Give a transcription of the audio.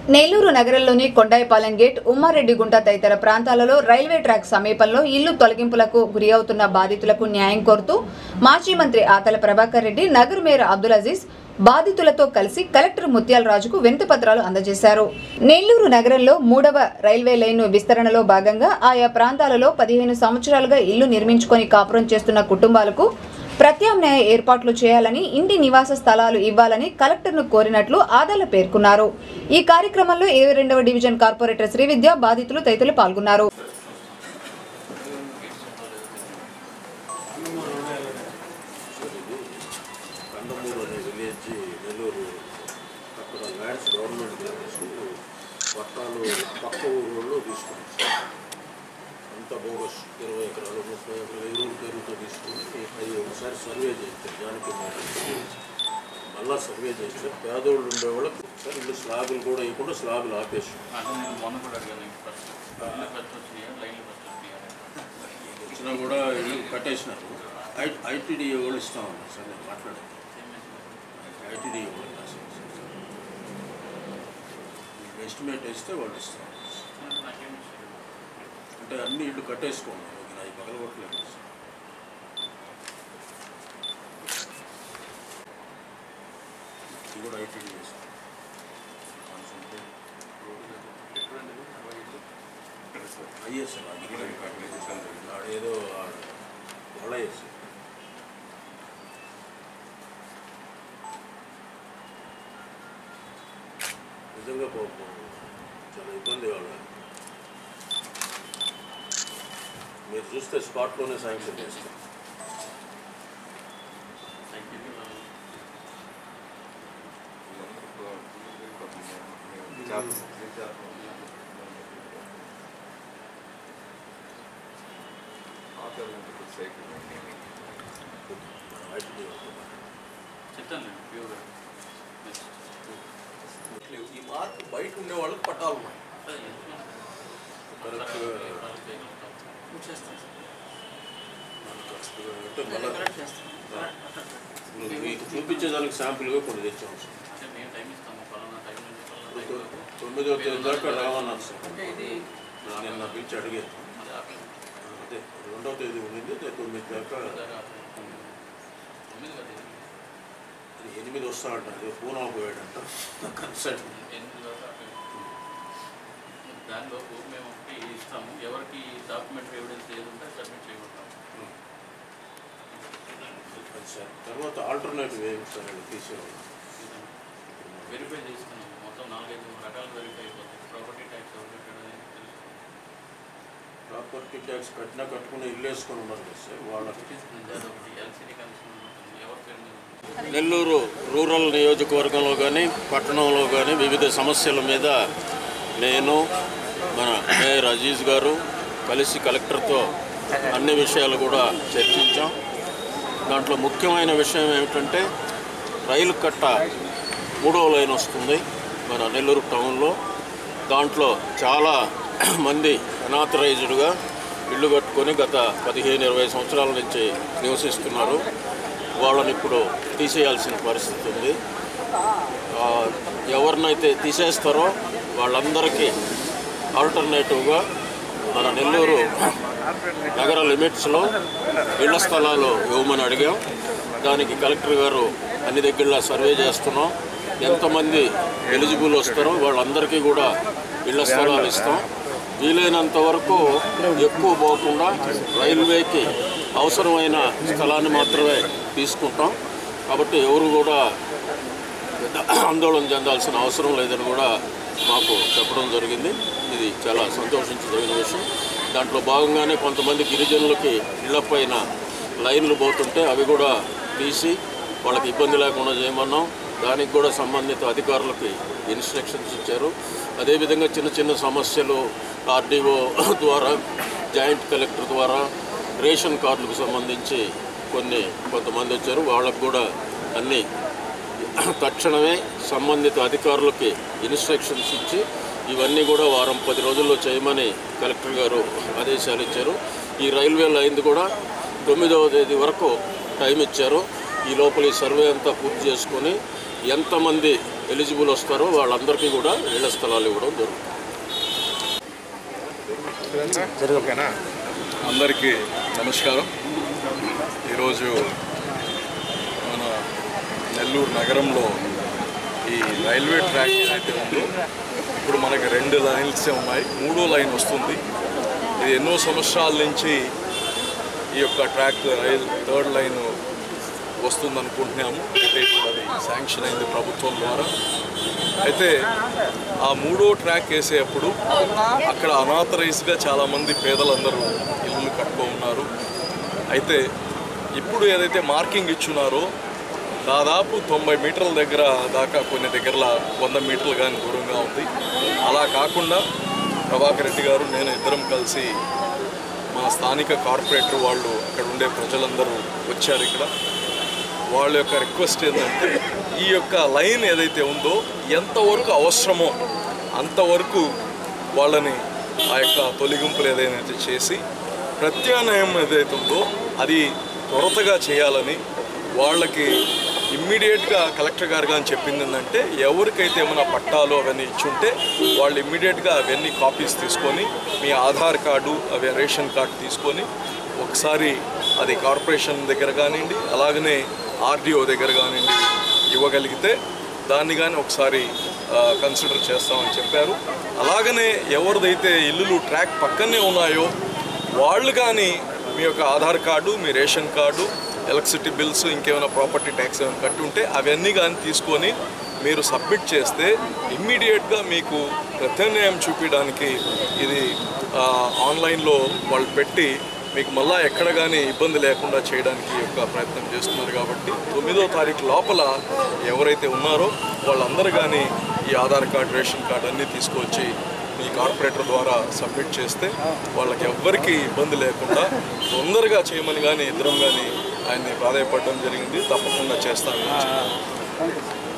నెల్లూరు నగరంలోని కొండాయిపాలెం గేట్ ఉమ్మారెడ్డిగుంట తదితర ప్రాంతాలలో రైల్వే ట్రాక్ సమీపంలో ఇల్లు తొలగింపులకు గురి అవుతున్న బాధితులకు న్యాయం కోరుతూ మాజీ మంత్రి ఆతల ప్రభాకర్ రెడ్డి నగర్ మేయర్ అబ్దుల్ అజీజ్ బాధితులతో కలిసి కలెక్టర్ ముత్యాల రాజుకు వినతి పత్రాలు అందజేశారు నెల్లూరు నగరంలో మూడవ రైల్వే లైన్ విస్తరణలో భాగంగా ఆయా ప్రాంతాలలో పదిహేను సంవత్సరాలుగా ఇల్లు నిర్మించుకొని కాపురం చేస్తున్న కుటుంబాలకు ప్రత్యామ్నాయ ఏర్పాట్లు చేయాలని ఇంటి నివాస స్థలాలు ఇవ్వాలని కలెక్టర్ను కోరినట్లు ఆదాల పేర్కొన్నారు ఈ కార్యక్రమంలో ఇరవై రెండవ డివిజన్ కార్పొరేటర్ శ్రీవిద్య బాధితులు తదితరులు పాల్గొన్నారు కందమూరు అనే విలేజ్ నెల్లూరు అక్కడ ల్యాండ్స్ గవర్నమెంట్ తీసుకు పట్టాలు పక్క ఊళ్ళో తీసుకున్నాం అంత బోగస్ ఇరవై ఎకరాలు ముప్పై ఎకరాలు ఎరువులు పేరుతో తీసుకుని అది ఒకసారి సర్వే చేస్తారు జానకి మేడం మళ్ళా సర్వే చేస్తే పేదోళ్ళు ఉండేవాళ్ళకి ఒకసారి ఇల్లు స్లాబులు కూడా వేయకుండా స్లాబులు ఆపేసి అంటే నేను మొన్న కూడా అడిగాను ఫస్ట్ ఇల్లు ఫస్ట్ వచ్చినాయా లైన్లు ఫస్ట్ వచ్చినాయా వచ్చినా కూడా ఇల్లు కట్టేసినారు ఐ ఐటీడీఏ వాళ్ళు ఇస్తామన్నారు సార్ నేను మాట్లాడాను ఐటీడీఏ వాళ్ళు ఎస్టిమేట్ వేస్తే వాళ్ళు ఇస్తాం నాకేం ఇష్టం అంటే అన్ని ఇల్లు కట్టేసుకోండి ఓకే అవి పగలగొట్టలేదు ఇది కూడా ఐటీడీ చేస్తాం ఐఎస్ ఆడేదో వాళ్ళ వేసి నిజంగా పాపం చాలా ఇబ్బంది వాళ్ళ మీరు చూస్తే స్పాట్లోనే శాంక్షన్ చేస్తాం ఐటీడీ చెప్తాను నేను ప్యూర్గా ఈ మార్క్ బయట ఉండే వాళ్ళకి పట్టాలు ఉన్నాయి కరెక్ట్గా అంటే మళ్ళా కరెక్ట్ చేస్తాను ఇప్పుడు మీకు చూపించేదానికి శాంపుల్గా కొన్ని తెచ్చాము సార్ అంటే మేము టైం ఇస్తాము పలానా టైం నుంచి పలానా ఇప్పుడు టైం తొమ్మిదో తేదీ దాకా రావన్నారు సార్ అంటే ఇది నిన్న పిలిచి అడిగాను అది ఆపేది అదే రెండో తేదీ ఉండింది అదే తొమ్మిది దాకా దాకా ఆపేది తొమ్మిది కదా ఇది. అది ఎనిమిది వస్తా అంటారు పూనా పోయాడంట కన్సల్ట్ ఎనిమిది దాకా ఆపేది దానిలోపు మేము ఒకటి ఇస్తాము ఎవరికి డాక్యుమెంటరీ ఎవిడెన్స్ ఏది ఉంటే సబ్మిట్ చేయగలుగుతాం అది సార్ తర్వాత ఆల్టర్నేటివ్ ఏమి సార్ అది తీసేవాళ్ళు వెరిఫై చేస్తున్నాం మొత్తం నాలుగైదు రకాలు వెరిఫై అయిపోతాయి ప్రాపర్టీ ట్యాక్స్ ఎవరు కట్టాడు అనేది తెలుస్తుంది ప్రాపర్టీ ట్యాక్స్ కట్టినా కట్టుకుని ఇల్లు వేసుకొని ఉన్నారు కదా సార్ వాళ్ళకి తీసుకుంది అదొకటి ఎల్సిడి కమిషన్ ఉంటుంది ఎవరి పేరు మీద ఉంటుంది నెల్లూరు రూరల్ నియోజకవర్గంలో కానీ పట్టణంలో కానీ వివిధ సమస్యల మీద నేను మన మేయర్ అజీజ్ గారు కలిసి కలెక్టర్తో అన్ని విషయాలు కూడా చర్చించాం దాంట్లో ముఖ్యమైన విషయం ఏమిటంటే రైలు కట్ట మూడో లైన్ వస్తుంది మన నెల్లూరు టౌన్లో దాంట్లో చాలా మంది అనాథరైజ్డ్గా ఇల్లు కట్టుకొని గత పదిహేను ఇరవై సంవత్సరాల నుంచి నివసిస్తున్నారు వాళ్ళని ఇప్పుడు తీసేయాల్సిన పరిస్థితి ఉంది ఆ, ఎవరినైతే తీసేస్తారో వాళ్ళందరికీ ఆల్టర్నేటివ్గా మన నెల్లూరు నగర లిమిట్స్లో ఇళ్ల స్థలాలు ఇవ్వమని అడిగాం దానికి కలెక్టర్ గారు అన్ని దగ్గరలా సర్వే చేస్తున్నాం ఎంతమంది ఎలిజిబుల్ వస్తారో వాళ్ళందరికీ కూడా ఇళ్ల స్థలాలు ఇస్తాం వీలైనంత వరకు ఎక్కువ పోకుండా రైల్వేకి అవసరమైన స్థలాన్ని మాత్రమే తీసుకుంటాం కాబట్టి ఎవరు కూడా పెద్ద ఆందోళన చెందాల్సిన అవసరం లేదని కూడా మాకు చెప్పడం జరిగింది ఇది చాలా సంతోషించదగిన విషయం దాంట్లో భాగంగానే కొంతమంది గిరిజనులకి ఇళ్లపైన లైన్లు పోతుంటే అవి కూడా తీసి వాళ్ళకి ఇబ్బంది లేకుండా చేయమన్నాం దానికి కూడా సంబంధిత అధికారులకి ఇన్స్ట్రక్షన్స్ ఇచ్చారు అదేవిధంగా చిన్న చిన్న సమస్యలు ఆర్డీఓ ద్వారా జాయింట్ కలెక్టర్ ద్వారా రేషన్ కార్డులకు సంబంధించి కొన్ని కొంతమంది వచ్చారు వాళ్ళకు కూడా అన్ని తక్షణమే సంబంధిత అధికారులకి ఇన్స్ట్రక్షన్స్ ఇచ్చి ఇవన్నీ కూడా వారం పది రోజుల్లో చేయమని కలెక్టర్ గారు ఆదేశాలు ఇచ్చారు ఈ రైల్వే లైన్ కూడా తొమ్మిదవ తేదీ వరకు టైం ఇచ్చారు ఈ లోపల ఈ సర్వే అంతా పూర్తి చేసుకొని ఎంతమంది ఎలిజిబుల్ వస్తారో వాళ్ళందరికీ కూడా ఇళ్ల స్థలాలు ఇవ్వడం జరుగుతుంది ఓకేనా అందరికీ నమస్కారం ఈరోజు మన నెల్లూరు నగరంలో ఈ రైల్వే ట్రాక్ ఏదైతే ఉందో ఇప్పుడు మనకి రెండు లైన్సే ఉన్నాయి మూడో లైన్ వస్తుంది ఇది ఎన్నో సంవత్సరాల నుంచి ఈ యొక్క ట్రాక్ రైల్ థర్డ్ లైన్ వస్తుంది అనుకుంటున్నాము అయితే ఇప్పుడు అది శాంక్షన్ అయింది ప్రభుత్వం ద్వారా అయితే ఆ మూడో ట్రాక్ వేసేటప్పుడు అక్కడ అనాథరైజ్గా చాలామంది పేదలందరూ ఇల్లు కట్టుకో ఉన్నారు అయితే ఇప్పుడు ఏదైతే మార్కింగ్ ఇచ్చున్నారో దాదాపు తొంభై మీటర్ల దగ్గర దాకా కొన్ని దగ్గరల వంద మీటర్లు కానీ దూరంగా ఉంది అలా కాకుండా ప్రభాకర్ రెడ్డి గారు నేను ఇద్దరం కలిసి మా స్థానిక కార్పొరేటర్ వాళ్ళు అక్కడ ఉండే ప్రజలందరూ వచ్చారు ఇక్కడ వాళ్ళ యొక్క రిక్వెస్ట్ ఏంటంటే ఈ యొక్క లైన్ ఏదైతే ఉందో ఎంతవరకు అవసరమో అంతవరకు వాళ్ళని ఆ యొక్క తొలగింపులు ఏదైతే చేసి ప్రత్యామ్నాయం ఏదైతే ఉందో అది త్వరతగా చేయాలని వాళ్ళకి ఇమ్మీడియట్గా కలెక్టర్ గారు కానీ చెప్పింది ఏంటంటే ఎవరికైతే ఏమైనా పట్టాలు అవన్నీ ఇచ్చుంటే వాళ్ళు ఇమ్మీడియట్గా అవన్నీ కాపీస్ తీసుకొని మీ ఆధార్ కార్డు అవి రేషన్ కార్డు తీసుకొని ఒకసారి అది కార్పొరేషన్ దగ్గర కానివ్వండి అలాగనే ఆర్డీఓ దగ్గర కానివ్వండి ఇవ్వగలిగితే దాన్ని కానీ ఒకసారి కన్సిడర్ చేస్తామని చెప్పారు అలాగనే ఎవరిదైతే ఇల్లులు ట్రాక్ పక్కనే ఉన్నాయో వాళ్ళు కానీ మీ యొక్క ఆధార్ కార్డు మీ రేషన్ కార్డు ఎలక్ట్రిసిటీ బిల్స్ ఇంకేమైనా ప్రాపర్టీ ట్యాక్స్ ఏమైనా కట్టి ఉంటే అవన్నీ కానీ తీసుకొని మీరు సబ్మిట్ చేస్తే ఇమ్మీడియట్గా మీకు ప్రత్యామ్నాయం చూపించడానికి ఇది ఆ, ఆన్లైన్లో వాళ్ళు పెట్టి మీకు మళ్ళా ఎక్కడ కానీ ఇబ్బంది లేకుండా చేయడానికి ఈ యొక్క ప్రయత్నం చేస్తున్నారు కాబట్టి తొమ్మిదో తారీఖు లోపల ఎవరైతే ఉన్నారో వాళ్ళందరూ కానీ ఈ ఆధార్ కార్డు రేషన్ కార్డు అన్నీ తీసుకొచ్చి మీ కార్పొరేటర్ ద్వారా సబ్మిట్ చేస్తే వాళ్ళకి ఎవ్వరికీ ఇబ్బంది లేకుండా తొందరగా చేయమని కానీ ఇద్దరం కానీ ఆయన్ని ప్రాధాయపడడం జరిగింది తప్పకుండా చేస్తామని చెప్పారు.